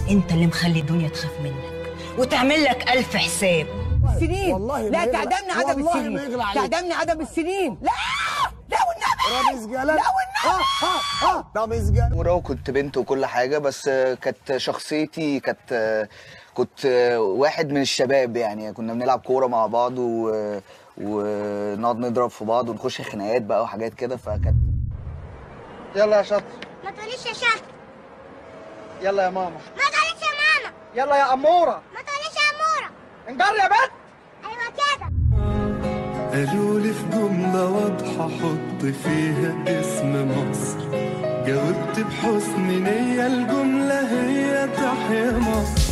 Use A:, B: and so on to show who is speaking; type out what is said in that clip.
A: انت اللي مخلي الدنيا تخاف منك وتعمل لك الف حساب
B: سنين
C: والله
B: لا
C: ما يغلى-
B: تعدمني عدم
C: والله
B: السنين
C: ما يغلى عليك.
B: تعدمني عدم السنين لا لا والنبي
C: رامز جلال
B: لا والنبي
C: ها ها ها رامز جلال
D: مرة وكنت بنت وكل حاجة بس آه، كانت شخصيتي كانت آه، كنت آه، واحد من الشباب يعني كنا بنلعب كورة مع بعض و... ونقعد نضرب في بعض ونخش خناقات بقى وحاجات كده فكانت
E: يلا يا شاطر
F: ما تقوليش يا شاطر
E: يلا يا ماما
F: ما تقوليش يا ماما
E: يلا يا أمورة
F: ما تقوليش يا أمورة
E: انجر يا بنت
F: أيوة كده
G: قالوا لي في جملة واضحة حط فيها اسم مصر جاوبت بحسن نية الجملة هي تحيا مصر